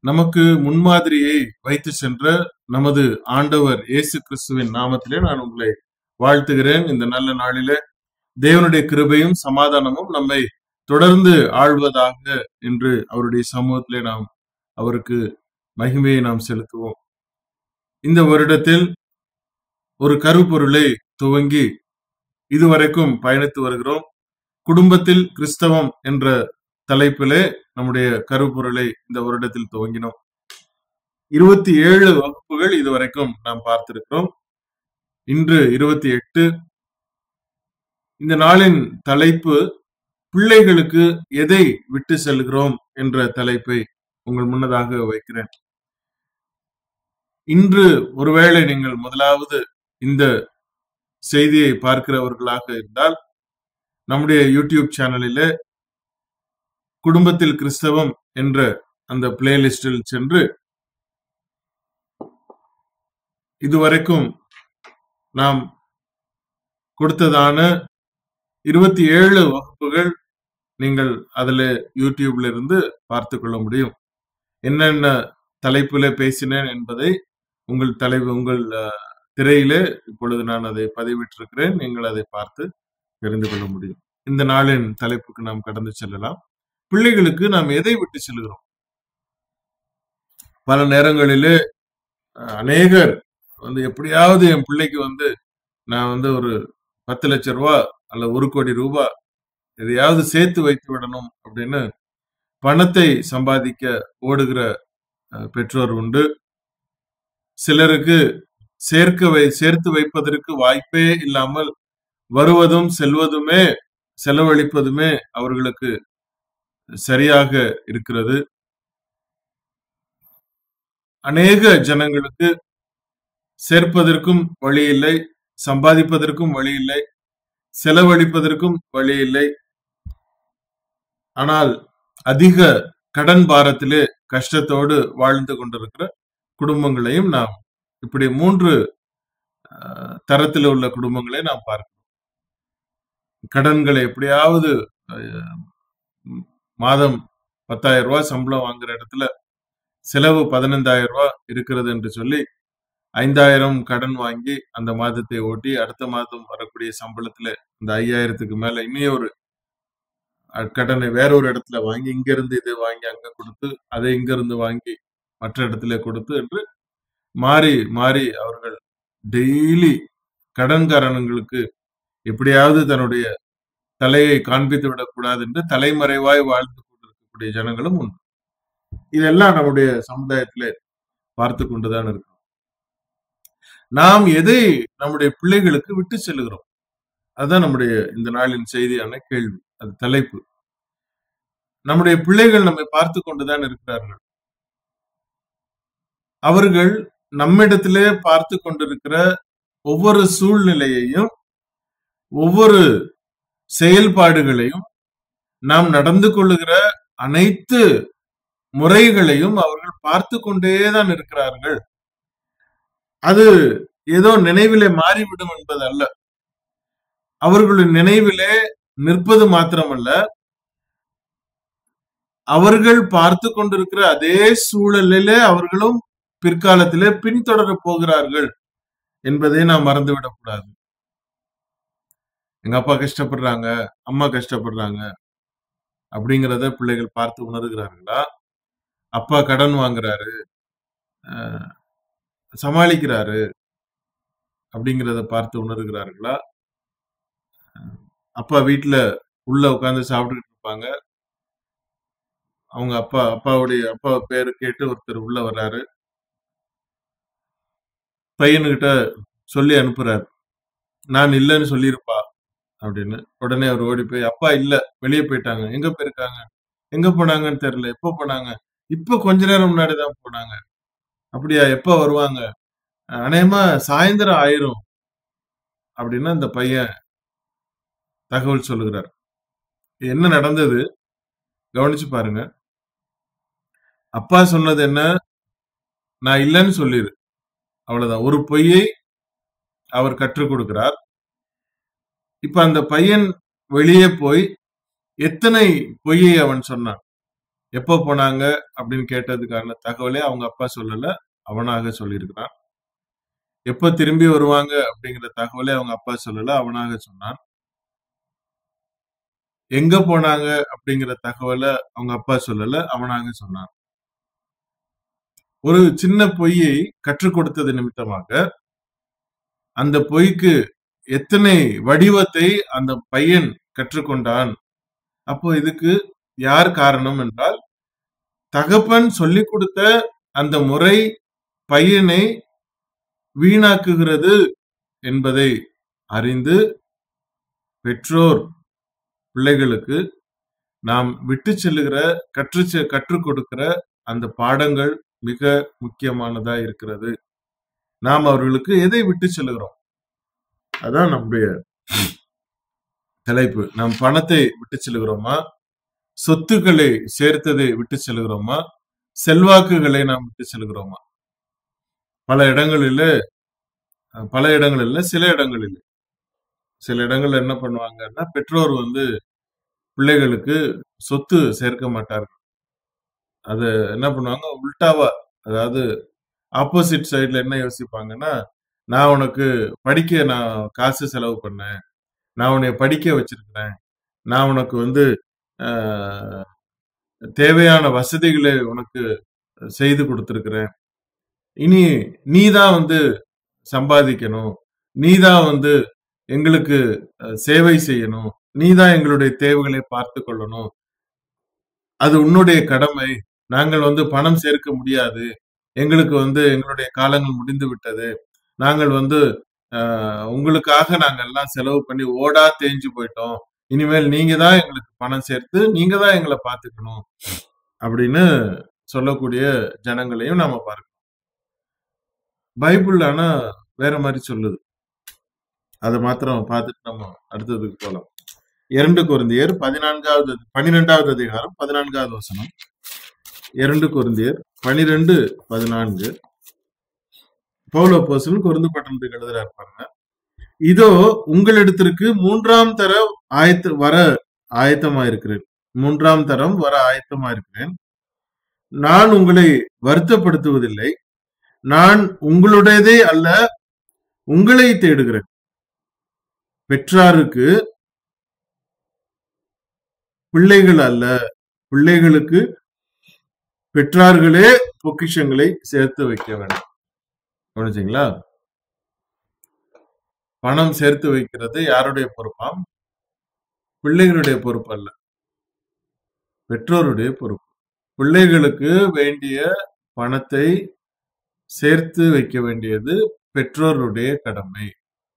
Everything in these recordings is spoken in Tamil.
நமக்கு முன்மாதிரியை வைத்து சென்ற நமது ஆண்டவர் இயேசு கிறிஸ்துவின் நாமத்திலே நான் உங்களை வாழ்த்துகிறேன் இந்த நல்ல நாளிலே தேவனுடைய கிருபையும் சமாதானமும் நம்மை தொடர்ந்து ஆழ்வதாக என்று அவருடைய சமூகத்திலே நாம் அவருக்கு மகிமையை நாம் செலுத்துவோம் இந்த வருடத்தில் ஒரு கருப்பொருளை துவங்கி இதுவரைக்கும் பயணித்து வருகிறோம் குடும்பத்தில் கிறிஸ்தவம் என்ற தலைப்பிலே நம்முடைய கருப்பொருளை இந்த வருடத்தில் துவங்கினோம் இருபத்தி ஏழு வகுப்புகள் இதுவரைக்கும் நாம் பார்த்திருக்கிறோம் இன்று இருபத்தி எட்டு இந்த நாளின் தலைப்பு பிள்ளைகளுக்கு எதை விட்டு செல்கிறோம் என்ற தலைப்பை உங்கள் முன்னதாக வைக்கிறேன் இன்று ஒருவேளை நீங்கள் முதலாவது இந்த செய்தியை பார்க்கிறவர்களாக இருந்தால் நம்முடைய யூடியூப் சேனலிலே குடும்பத்தில் கிறிஸ்தவம் என்ற அந்த பிளேலிஸ்டில் சென்று இதுவரைக்கும் நாம் கொடுத்ததான இருபத்தி ஏழு வகுப்புகள் நீங்கள் அதுல யூடியூப்ல இருந்து பார்த்து கொள்ள முடியும் என்னென்ன தலைப்புல பேசினேன் என்பதை உங்கள் தலைவு உங்கள் அஹ், திரையிலே இப்பொழுது நான் அதை பதிவிட்டிருக்கிறேன் நீங்கள் அதை பார்த்து தெரிந்து கொள்ள முடியும் இந்த நாளின் தலைப்புக்கு நாம் கடந்து செல்லலாம் பிள்ளைகளுக்கு நாம் எதை விட்டு செல்கிறோம் பல நேரங்களிலே அஹ், அநேகர் வந்து எப்படியாவது என் பிள்ளைக்கு வந்து நான் வந்து ஒரு பத்து லட்சம் ரூபா அல்ல ஒரு கோடி ரூபாய் எதையாவது சேர்த்து வைத்து விடணும் அப்படின்னு பணத்தை சம்பாதிக்க ஓடுகிற அஹ், பெற்றோர் உண்டு சிலருக்கு சேர்க்க வை சேர்த்து வைப்பதற்கு வாய்ப்பே இல்லாமல் வருவதும் செல்வதுமே செலவழிப்பதுமே அவர்களுக்கு சரியாக இருக்கிறது அநேக ஜனங்களுக்கு சேர்ப்பதற்கும் வழி இல்லை சம்பாதிப்பதற்கும் வழி இல்லை செலவழிப்பதற்கும் வழி இல்லை ஆனால் அதிக கடன் பாரத்திலே கஷ்டத்தோடு வாழ்ந்து கொண்டிருக்கிற குடும்பங்களையும் நாம் இப்படி மூன்று அஹ், தரத்தில் உள்ள குடும்பங்களை நாம் பார்க்கிறோம் கடன்களை எப்படியாவது அஹ், ம், மாதம் பத்தாயிரம் ரூபாய் சம்பளம் வாங்குற இடத்துல செலவு பதினைந்தாயிரம் ரூபாய் இருக்கிறது என்று சொல்லி ஐந்தாயிரம் கடன் வாங்கி அந்த மாதத்தை ஓட்டி அடுத்த மாதம் வரக்கூடிய சம்பளத்துல இந்த ஐயாயிரத்துக்கு மேல இன்னொரு அஹ், கடனை வேற ஒரு இடத்துல வாங்கி இங்க இருந்து இதை வாங்கி அங்க கொடுத்து அதை இங்க இருந்து வாங்கி மற்ற இடத்துல கொடுத்து என்று மாறி மாறி அவர்கள் டெய்லி கடன்காரனுங்களுக்கு எப்படியாவது தன்னுடைய தலையை காண்பித்து விடக்கூடாது என்று தலைமறைவாய் வாழ்ந்து கொண்டிருக்கக்கூடிய ஜனங்களும் உண்டு இதெல்லாம் நம்முடைய சமுதாயத்திலே பார்த்து கொண்டுதான் இருக்கிறோம் நாம் எதை நம்முடைய பிள்ளைகளுக்கு விட்டு செல்லுகிறோம் அதுதான் நம்முடைய இந்த நாளின் செய்தியான கேள்வி அது தலைப்பு நம்முடைய பிள்ளைகள் நம்மை பார்த்து கொண்டுதான் இருக்கிறார்கள் அவர்கள் நம்மிடத்திலே பார்த்து கொண்டிருக்கிற ஒவ்வொரு சூழ்நிலையையும் ஒவ்வொரு செயல்பாடுகளையும் நாம் நடந்து கொள்ளுகிற அனைத்து முறைகளையும் அவர்கள் பார்த்து கொண்டேதான் இருக்கிறார்கள் அது ஏதோ நினைவிலே மாறிவிடும் என்பது அல்ல அவர்களுடைய நினைவிலே நிற்பது மாத்திரமல்ல அவர்கள் பார்த்து கொண்டிருக்கிற அதே சூழலிலே அவர்களும் பிற்காலத்திலே பின்தொடர போகிறார்கள் என்பதை நாம் மறந்துவிடக் கூடாது எங்க அப்பா கஷ்டப்படுறாங்க அம்மா கஷ்டப்படுறாங்க அப்படிங்கிறத பிள்ளைகள் பார்த்து உணர்கிறார்களா அப்பா கடன் வாங்குறாரு அஹ், சமாளிக்கிறாரு அப்படிங்கிறத பார்த்து உணர்கிறார்களா அப்பா வீட்டுல உள்ள உட்கார்ந்து சாப்பிட்டுக்கிட்டு இருப்பாங்க அவங்க அப்பா அப்பாவுடைய அப்பா பேரு கேட்டு ஒருத்தர் உள்ள வர்றாரு பையனுகிட்ட சொல்லி அனுப்புறாரு நான் இல்லைன்னு சொல்லியிருப்பா அப்படின்னு உடனே அவர் ஓடி போய் அப்பா இல்ல வெளியே போயிட்டாங்க எங்க போயிருக்காங்க எங்க போனாங்கன்னு தெரியல எப்ப போனாங்க இப்ப கொஞ்ச நேரம் முன்னாடி தான் போனாங்க அப்படியா எப்ப வருவாங்க அநேகமா சாயந்தரம் ஆயிரும் அப்படின்னு அந்த பையன் தகவல் சொல்லுகிறார் என்ன நடந்தது கவனிச்சு பாருங்க அப்பா சொன்னது என்ன நான் இல்லைன்னு சொல்லிரு அவ்வளவுதான் ஒரு பொய்யை அவர் கற்றுக் கொடுக்கிறார் இப்ப அந்த பையன் வெளியே போய் எத்தனை பொய்யை அவன் சொன்னான் எப்போ போனாங்க அப்படின்னு கேட்டதுக்கான தகவலே அவங்க அப்பா சொல்லல அவனாக சொல்லியிருக்கிறான் எப்ப திரும்பி வருவாங்க அப்படிங்கிற தகவலே அவங்க அப்பா சொல்லல அவனாக சொன்னான் எங்க போனாங்க அப்படிங்கிற தகவலை அவங்க அப்பா சொல்லல அவனாக சொன்னான் ஒரு சின்ன பொய்யை கற்றுக் கொடுத்தது நிமித்தமாக அந்த பொய்க்கு எத்தனை வடிவத்தை அந்த பையன் கற்றுக்கொண்டான் அப்போ இதுக்கு யார் காரணம் என்றால் தகப்பன் சொல்லிக் கொடுத்த அந்த முறை பையனை வீணாக்குகிறது என்பதை அறிந்து பெற்றோர் பிள்ளைகளுக்கு நாம் விட்டு செல்லுகிற கற்று செ- கற்றுக் கொடுக்கிற அந்த பாடங்கள் மிக முக்கியமானதா இருக்கிறது நாம் அவர்களுக்கு எதை விட்டு செல்லுகிறோம் அதான் நம்முடைய தலைப்பு நாம் பணத்தை விட்டு செல்லுகிறோமா சொத்துக்களை சேர்த்ததை விட்டு செல்கிறோமா செல்வாக்குகளை நாம் விட்டு செல்கிறோமா பல இடங்களில் அஹ், பல இடங்களில் சில இடங்களில் சில இடங்கள்ல என்ன பண்ணுவாங்கன்னா பெற்றோர் வந்து பிள்ளைகளுக்கு சொத்து சேர்க்க மாட்டார்கள் அது என்ன பண்ணுவாங்க உல்டாவா அதாவது ஆப்போசிட் சைடுல என்ன யோசிப்பாங்கன்னா நான் உனக்கு படிக்க நான் காசு செலவு பண்ணேன் நான் உன்னை படிக்க வச்சிருக்கிறேன் நான் உனக்கு வந்து ஆஹ், தேவையான வசதிகளை உனக்கு செய்து கொடுத்திருக்கிறேன் இனி நீ தான் வந்து சம்பாதிக்கணும் நீ தான் வந்து எங்களுக்கு அஹ், சேவை செய்யணும் நீ தான் எங்களுடைய தேவைகளை பார்த்து கொள்ளணும் அது உன்னுடைய கடமை நாங்கள் வந்து பணம் சேர்க்க முடியாது எங்களுக்கு வந்து எங்களுடைய காலங்கள் முடிந்து விட்டது நாங்கள் வந்து ஆஹ், உங்களுக்காக நாங்கள் எல்லாம் செலவு பண்ணி ஓடா தேஞ்சு போயிட்டோம் இனிமேல் நீங்க தான் எங்களுக்கு பணம் சேர்த்து நீங்க தான் எங்களை பார்த்துக்கணும் அப்படின்னு சொல்லக்கூடிய ஜனங்களையும் நாம பார்க்கணும் பைபிள் ஆனா வேற மாதிரி சொல்லுது அதை மாத்திரம் பார்த்துட்டு நம்ம அடுத்ததுக்கு போலாம் இரண்டு குருந்தியர் பதினான்காவது பன்னிரெண்டாவது அதிகாரம் பதினான்காவது வசனம் இரண்டு குருந்தியர் பனிரெண்டு பதினான்கு பவுல போசல் குருந்து பட்டணத்துக்கு எழுதுறாரு பாருங்க இதோ உங்களிடத்திற்கு மூன்றாம் தர ஆயத்த வர ஆயத்தமா இருக்கிறேன் மூன்றாம் தரம் வர ஆயத்தமா இருக்கிறேன் நான் உங்களை வருத்தப்படுத்துவதில்லை நான் உங்களுடையதே அல்ல உங்களை தேடுகிறேன் பெற்றாருக்கு பிள்ளைகள் அல்ல பிள்ளைகளுக்கு பெற்றார்களே பொக்கிஷங்களை சேர்த்து வைக்க வேண்டும் கவனிச்சிங்களா பணம் சேர்த்து வைக்கிறது யாருடைய பொறுப்பாம் பிள்ளைகளுடைய பொறுப்பு அல்ல பெற்றோருடைய பொறுப்பு பிள்ளைகளுக்கு வேண்டிய பணத்தை சேர்த்து வைக்க வேண்டியது பெற்றோருடைய கடமை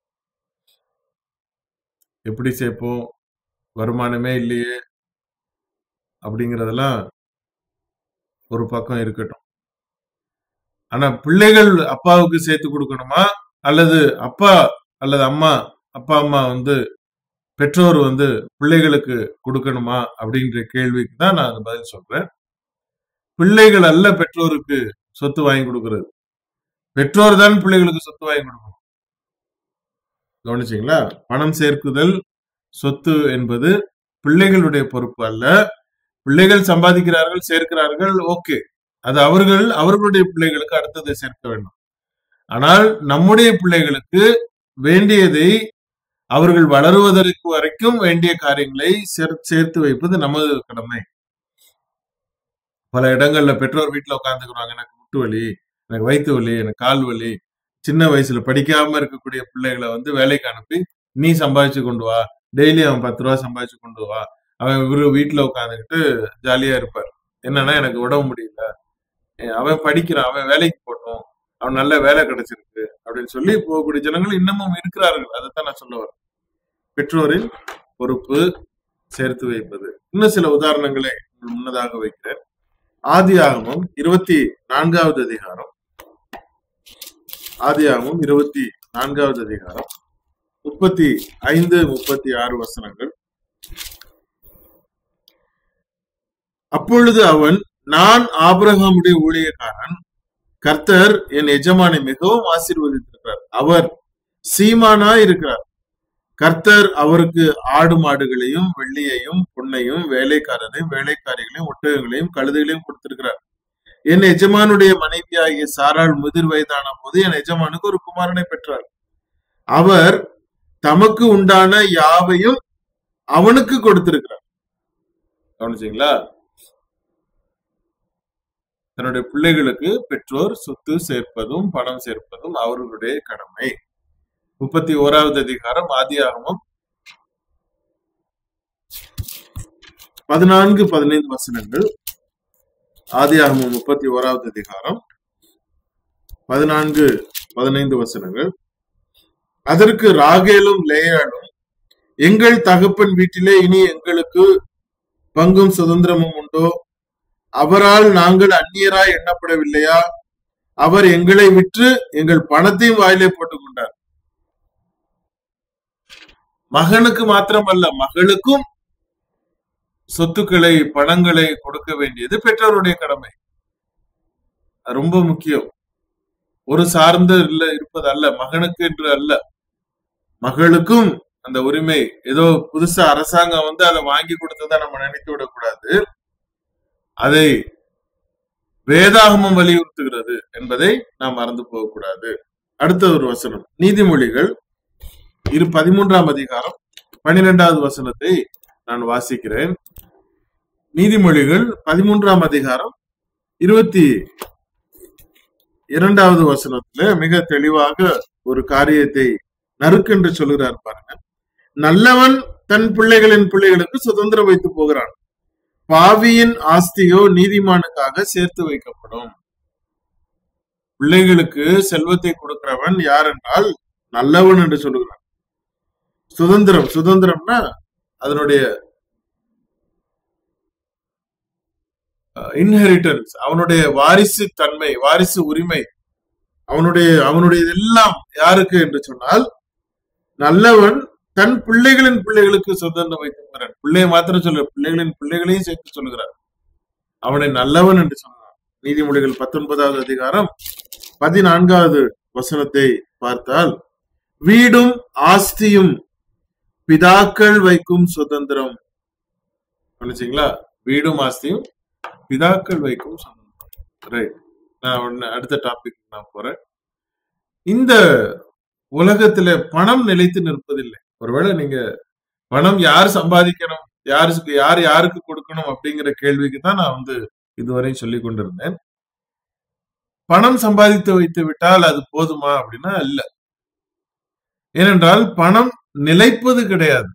எப்படி சேர்ப்போம் வருமானமே இல்லையே அப்படிங்கறதெல்லாம் ஒரு பக்கம் இருக்கட்டும் ஆனா பிள்ளைகள் அப்பாவுக்கு சேர்த்து கொடுக்கணுமா அல்லது அப்பா அல்லது அம்மா அப்பா அம்மா வந்து பெற்றோர் வந்து பிள்ளைகளுக்கு கொடுக்கணுமா அப்படின்ற கேள்விக்கு தான் நான் பதில் சொல்றேன் பிள்ளைகள் அல்ல பெற்றோருக்கு சொத்து வாங்கி கொடுக்கிறது பெற்றோர் தான் பிள்ளைகளுக்கு சொத்து வாங்கி கொடுக்கணும் கவனிச்சிங்களா பணம் சேர்க்குதல் சொத்து என்பது பிள்ளைகளுடைய பொறுப்பு அல்ல பிள்ளைகள் சம்பாதிக்கிறார்கள் சேர்க்கிறார்கள் ஓகே அது அவர்கள் அவர்களுடைய பிள்ளைகளுக்கு அடுத்ததை சேர்க்க வேண்டும் ஆனால் நம்முடைய பிள்ளைகளுக்கு வேண்டியதை அவர்கள் வளருவதற்கு வரைக்கும் வேண்டிய காரியங்களை சேர்- சேர்த்து வைப்பது நமது கடமை பல இடங்கள்ல பெற்றோர் வீட்டுல உட்காந்துக்கிறாங்க எனக்கு முட்டு வலி எனக்கு வயிற்று வலி எனக்கு கால் வலி சின்ன வயசுல படிக்காம இருக்கக்கூடிய பிள்ளைகளை வந்து வேலைக்கு அனுப்பி நீ சம்பாதிச்சு கொண்டு வா டெய்லி அவன் பத்து ரூபா சம்பாதிச்சு கொண்டு வா அவன் இவரு வீட்டுல உட்காந்துக்கிட்டு ஜாலியா இருப்பார் என்னன்னா எனக்கு உடம்பு முடியல ஏ, அவன் படிக்கிறான் அவன் வேலைக்கு போட்டோம் அவன் நல்ல வேலை கிடைச்சிருக்கு அப்படின்னு சொல்லி போகக்கூடிய ஜனங்கள் இன்னமும் இருக்கிறார்கள் அதைத்தான் நான் சொல்ல வரேன் பெற்றோரின் பொறுப்பு சேர்த்து வைப்பது இன்னும் சில உதாரணங்களை உங்கள் முன்னதாக வைக்கிறேன் ஆதியாகமம் இருபத்தி நான்காவது அதிகாரம் ஆதியாகமம் இருபத்தி நான்காவது அதிகாரம் முப்பத்தி ஐந்து முப்பத்தி ஆறு வசனங்கள் அப்பொழுது அவன் நான் ஆபிரகாமுடைய ஊழியக்காரன் கர்த்தர் என் எஜமானை மிகவும் ஆசீர்வதித்திருக்கிறார் அவர் சீமானா இருக்கிறார் கர்த்தர் அவருக்கு ஆடு மாடுகளையும் வெள்ளியையும் பொன்னையும் வேலைக்காரரையும் வேலைக்காரிகளையும் ஒட்டகங்களையும் கழுதைகளையும் கொடுத்திருக்கிறார் என் எஜமானுடைய மனைவியாகிய சாராள் முதிர் வயதான போது என் எஜமானுக்கு ஒரு குமாரனை பெற்றார் அவர் தமக்கு உண்டான யாவையும் அவனுக்கு கொடுத்திருக்கிறார் கவனிச்சீங்களா தன்னுடைய பிள்ளைகளுக்கு பெற்றோர் சொத்து சேர்ப்பதும் பணம் சேர்ப்பதும் அவர்களுடைய கடமை முப்பத்தி ஓராவது அதிகாரம் ஆதியாகமம் பதினான்கு பதினைந்து வசனங்கள் ஆதியாகமம் முப்பத்தி ஓராவது அதிகாரம் பதினான்கு பதினைந்து வசனங்கள் அதற்கு ராகேலும் லேயாலும் எங்கள் தகப்பன் வீட்டிலே இனி எங்களுக்கு பங்கும் சுதந்திரமும் உண்டோ அவரால் நாங்கள் அந்நியராய் எண்ணப்படவில்லையா அவர் எங்களை விற்று எங்கள் பணத்தையும் வாயிலே போட்டுக் கொண்டார் மகனுக்கு மாத்திரமல்ல மகளுக்கும் சொத்துக்களை பணங்களை கொடுக்க வேண்டியது பெற்றோருடைய கடமை அது ரொம்ப முக்கியம் ஒரு சார்ந்து இல்ல இருப்பது அல்ல மகனுக்கு என்று அல்ல மகளுக்கும் அந்த உரிமை ஏதோ புதுசா அரசாங்கம் வந்து அதை வாங்கி கொடுத்ததா நம்ம நினைத்து விடக்கூடாது அதை வேதாகமம் வலியுறுத்துகிறது என்பதை நாம் மறந்து போகக்கூடாது அடுத்த ஒரு வசனம் நீதிமொழிகள் இரு பதிமூன்றாம் அதிகாரம் பனிரெண்டாவது வசனத்தை நான் வாசிக்கிறேன் நீதிமொழிகள் பதிமூன்றாம் அதிகாரம் இருபத்தி இரண்டாவது வசனத்துல மிக தெளிவாக ஒரு காரியத்தை நறுக்கென்று சொல்கிறார் பாருங்க நல்லவன் தன் பிள்ளைகளின் பிள்ளைகளுக்கு சுதந்திரம் வைத்து போகிறான் பாவியின் ஆஸ்தியோ நீதிமானுக்காக சேர்த்து வைக்கப்படும் பிள்ளைகளுக்கு செல்வத்தை கொடுக்கிறவன் யார் என்றால் நல்லவன் என்று சொல்லுகிறான் சுதந்திரம் சுதந்திரம்னா அதனுடைய இன்ஹெரிட்டன்ஸ் அவனுடைய வாரிசு தன்மை வாரிசு உரிமை அவனுடைய அவனுடைய எல்லாம் யாருக்கு என்று சொன்னால் நல்லவன் தன் பிள்ளைகளின் பிள்ளைகளுக்கு சுதந்திரம் வைத்திருக்கிறான் பிள்ளையை மாத்திரம் சொல்ல பிள்ளைகளின் பிள்ளைகளையும் சேர்த்து சொல்லுகிறார் அவனை நல்லவன் என்று சொன்னான் நீதிமொழிகள் பத்தொன்பதாவது அதிகாரம் பதினான்காவது வசனத்தை பார்த்தால் வீடும் ஆஸ்தியும் பிதாக்கள் வைக்கும் சுதந்திரம் நினைச்சீங்களா வீடும் ஆஸ்தியும் பிதாக்கள் வைக்கும் சுதந்திரம் ரைட் நான் உடனே அடுத்த டாபிக் நான் போறேன் இந்த உலகத்துல பணம் நிலைத்து நிற்பதில்லை ஒருவேளை நீங்க பணம் யார் சம்பாதிக்கணும் யாருக்கு யார் யாருக்கு கொடுக்கணும் அப்படிங்கிற கேள்விக்கு தான் நான் வந்து இதுவரை சொல்லி கொண்டிருந்தேன் பணம் சம்பாதித்து வைத்து விட்டால் அது போதுமா அப்படின்னா இல்ல ஏனென்றால் பணம் நிலைப்பது கிடையாது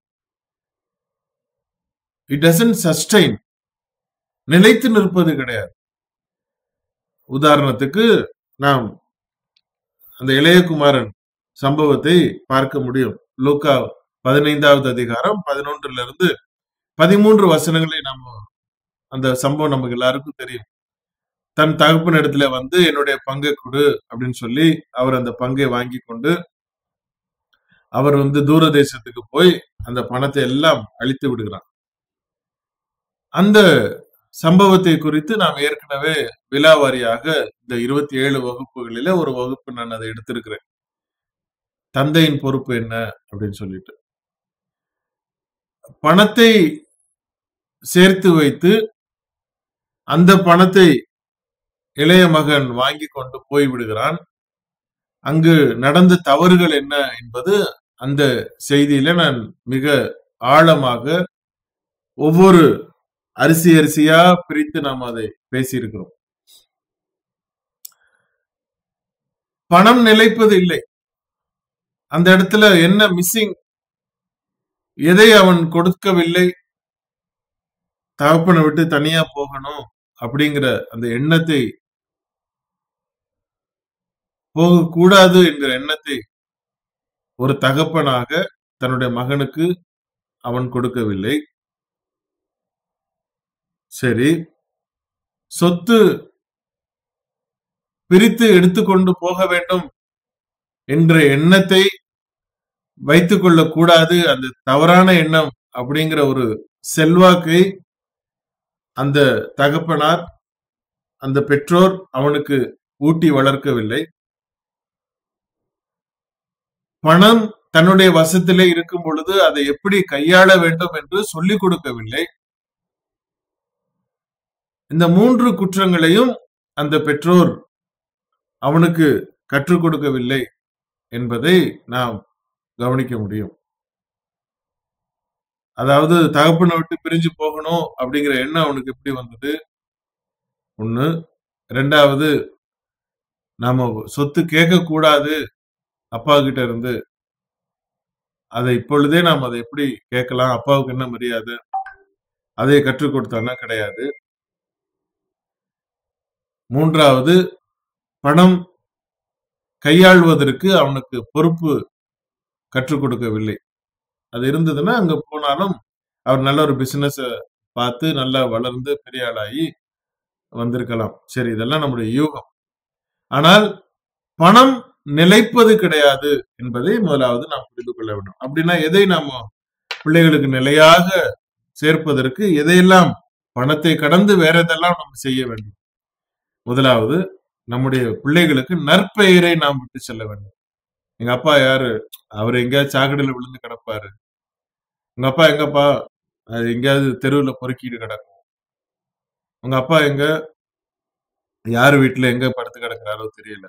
இட் டசன்ட் சஸ்டைன் நிலைத்து நிற்பது கிடையாது உதாரணத்துக்கு நாம் அந்த இளையகுமாரன் சம்பவத்தை பார்க்க முடியும் லூக்கா பதினைந்தாவது அதிகாரம் பதினொன்றுல இருந்து பதிமூன்று வசனங்களை நம்ம அந்த சம்பவம் நமக்கு எல்லாருக்கும் தெரியும் தன் தகப்பன் இடத்துல வந்து என்னுடைய பங்கை கொடு அப்படின்னு சொல்லி அவர் அந்த பங்கை வாங்கி கொண்டு அவர் வந்து தூர தேசத்துக்கு போய் அந்த பணத்தை எல்லாம் அழித்து விடுகிறார் அந்த சம்பவத்தை குறித்து நாம் ஏற்கனவே விலாவாரியாக இந்த இருபத்தி ஏழு வகுப்புகளில ஒரு வகுப்பு நான் அதை எடுத்திருக்கிறேன் தந்தையின் பொறுப்பு என்ன அப்படின்னு சொல்லிட்டு பணத்தை சேர்த்து வைத்து அந்த பணத்தை இளைய மகன் வாங்கி கொண்டு போய் விடுகிறான் அங்கு நடந்த தவறுகள் என்ன என்பது அந்த செய்தியில நான் மிக ஆழமாக ஒவ்வொரு அரிசி அரிசியா பிரித்து நாம் அதை பேசியிருக்கிறோம் பணம் நிலைப்பது இல்லை அந்த இடத்துல என்ன மிஸ்ஸிங் எதை அவன் கொடுக்கவில்லை தகப்பனை விட்டு தனியா போகணும் அப்படிங்கிற அந்த எண்ணத்தை போகக்கூடாது என்கிற எண்ணத்தை ஒரு தகப்பனாக தன்னுடைய மகனுக்கு அவன் கொடுக்கவில்லை சரி சொத்து பிரித்து எடுத்துக்கொண்டு போக வேண்டும் என்ற எண்ணத்தை வைத்துக் கொள்ளக் கூடாது அந்த தவறான எண்ணம் அப்படிங்கிற ஒரு செல்வாக்கை அந்த தகப்பனார் அந்த பெற்றோர் அவனுக்கு ஊட்டி வளர்க்கவில்லை பணம் தன்னுடைய வசத்திலே இருக்கும் பொழுது அதை எப்படி கையாள வேண்டும் என்று சொல்லிக் கொடுக்கவில்லை இந்த மூன்று குற்றங்களையும் அந்த பெற்றோர் அவனுக்கு கற்றுக் கொடுக்கவில்லை என்பதை நாம் கவனிக்க முடியும் அதாவது தகப்பனை விட்டு பிரிஞ்சு போகணும் அப்படிங்கிற எண்ணம் அவனுக்கு எப்படி வந்தது ஒண்ணு ரெண்டாவது நாம சொத்து கேட்க கூடாது அப்பா கிட்ட இருந்து அதை இப்பொழுதே நாம் அதை எப்படி கேட்கலாம் அப்பாவுக்கு என்ன மரியாதை அதை கற்றுக் கொடுத்தானா கிடையாது மூன்றாவது பணம் கையாள்வதற்கு அவனுக்கு பொறுப்பு கற்றுக் கொடுக்கவில்லை அது இருந்ததுன்னா அங்க போனாலும் அவர் நல்ல ஒரு பிசினஸ் பார்த்து நல்லா வளர்ந்து பெரிய ஆளாகி வந்திருக்கலாம் சரி இதெல்லாம் நம்முடைய யூகம் ஆனால் பணம் நிலைப்பது கிடையாது என்பதை முதலாவது நாம் புரிந்து கொள்ள வேண்டும் அப்படின்னா எதை நாம பிள்ளைகளுக்கு நிலையாக சேர்ப்பதற்கு எதையெல்லாம் பணத்தை கடந்து வேற எதெல்லாம் நம்ம செய்ய வேண்டும் முதலாவது நம்முடைய பிள்ளைகளுக்கு நற்பெயரை நாம் விட்டு செல்ல வேண்டும் எங்க அப்பா யாரு அவர் எங்கேயாவது சாக்கடையில விழுந்து கிடப்பாரு உங்க அப்பா எங்கப்பா அது எங்கேயாவது தெருவுல பொறுக்கிட்டு கிடக்கும் உங்க அப்பா எங்க யார் வீட்டுல எங்க படுத்து கிடக்குறாரோ தெரியல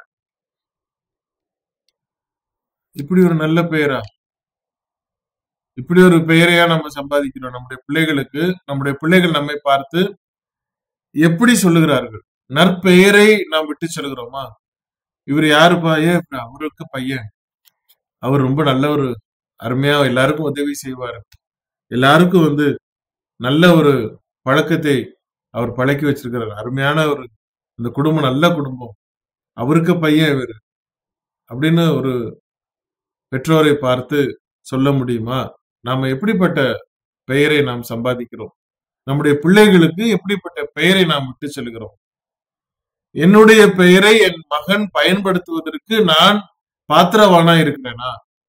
இப்படி ஒரு நல்ல பெயரா இப்படி ஒரு பெயரையா நம்ம சம்பாதிக்கிறோம் நம்முடைய பிள்ளைகளுக்கு நம்முடைய பிள்ளைகள் நம்மை பார்த்து எப்படி சொல்லுகிறார்கள் நற்பெயரை நாம் விட்டு செல்கிறோமா இவர் யாருப்பா ஏ அவருக்கு பையன் அவர் ரொம்ப நல்ல ஒரு அருமையா எல்லாருக்கும் உதவி செய்வார் எல்லாருக்கும் வந்து நல்ல ஒரு பழக்கத்தை அவர் பழக்கி வச்சிருக்கிறார் அருமையான ஒரு இந்த குடும்பம் நல்ல குடும்பம் அவருக்கு பையன் இவர் அப்படின்னு ஒரு பெற்றோரை பார்த்து சொல்ல முடியுமா நாம எப்படிப்பட்ட பெயரை நாம் சம்பாதிக்கிறோம் நம்முடைய பிள்ளைகளுக்கு எப்படிப்பட்ட பெயரை நாம் விட்டு செல்கிறோம் என்னுடைய பெயரை என் மகன் பயன்படுத்துவதற்கு நான் பாத்திரவானா இருக்கிறேனா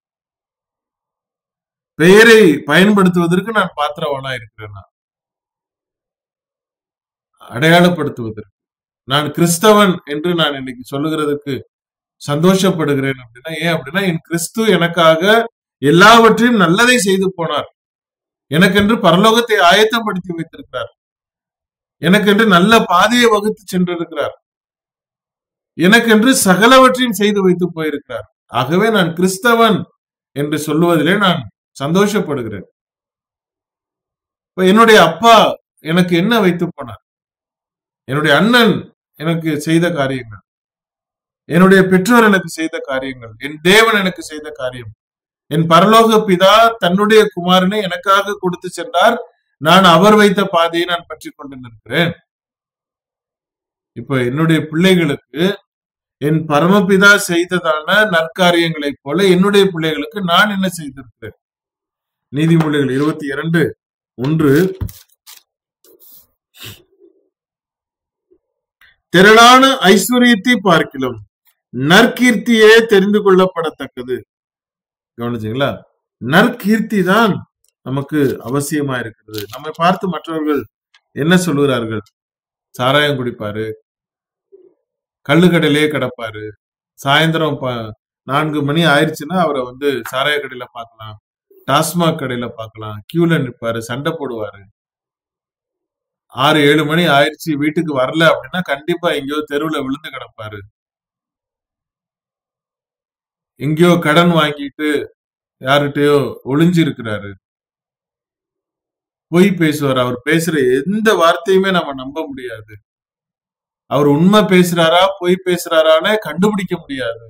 பெயரை பயன்படுத்துவதற்கு நான் பாத்திரவானா இருக்கிறேனா அடையாளப்படுத்துவதற்கு நான் கிறிஸ்தவன் என்று நான் இன்னைக்கு சொல்லுகிறதுக்கு சந்தோஷப்படுகிறேன் அப்படின்னா ஏன் அப்படின்னா என் கிறிஸ்து எனக்காக எல்லாவற்றையும் நல்லதை செய்து போனார் எனக்கென்று பரலோகத்தை ஆயத்தப்படுத்தி வைத்திருக்கிறார் எனக்கென்று நல்ல பாதையை வகுத்து சென்றிருக்கிறார் எனக்கென்று சகலவற்றையும் செய்து வைத்து போயிருக்கிறார் ஆகவே நான் கிறிஸ்தவன் என்று சொல்லுவதிலே நான் சந்தோஷப்படுகிறேன் இப்ப என்னுடைய அப்பா எனக்கு என்ன வைத்து போனார் என்னுடைய அண்ணன் எனக்கு செய்த காரியங்கள் என்னுடைய பெற்றோர் எனக்கு செய்த காரியங்கள் என் தேவன் எனக்கு செய்த காரியம் என் பரலோக பிதா தன்னுடைய குமாரனை எனக்காக கொடுத்து சென்றார் நான் அவர் வைத்த பாதையை நான் பற்றி கொண்டு நிற்கிறேன் இப்ப என்னுடைய பிள்ளைகளுக்கு என் பரமபிதா செய்ததான நற்காரியங்களைப் போல என்னுடைய பிள்ளைகளுக்கு நான் என்ன செய்திருக்கிறேன் நீதிமொழிகள் இருபத்தி இரண்டு ஒன்று திரளான ஐஸ்வர்யத்தை பார்க்கிலும் நற்கீர்த்தியே தெரிந்து கொள்ளப்படத்தக்கது கவனிச்சீங்களா நற்கீர்த்தி தான் நமக்கு அவசியமா இருக்கிறது நம்மை பார்த்து மற்றவர்கள் என்ன சொல்லுகிறார்கள் சாராயம் குடிப்பாரு கள்ளுக்கடையிலே கிடப்பாரு சாயந்தரம் நான்கு மணி ஆயிடுச்சுன்னா அவரை வந்து சாராய கடையில பார்க்கலாம் டாஸ்மாக் கடையில பார்க்கலாம் கியூல நிற்பாரு சண்டை போடுவாரு ஆறு ஏழு மணி ஆயிடுச்சு வீட்டுக்கு வரல அப்படின்னா கண்டிப்பா எங்கேயோ தெருவுல விழுந்து கிடப்பாரு எங்கேயோ கடன் வாங்கிட்டு யாருகிட்டயோ ஒளிஞ்சு இருக்கிறாரு பொய் பேசுவார் அவர் பேசுற எந்த வார்த்தையுமே நம்ம நம்ப முடியாது அவர் உண்மை பேசுறாரா பொய் பேசுறாரான்னு கண்டுபிடிக்க முடியாது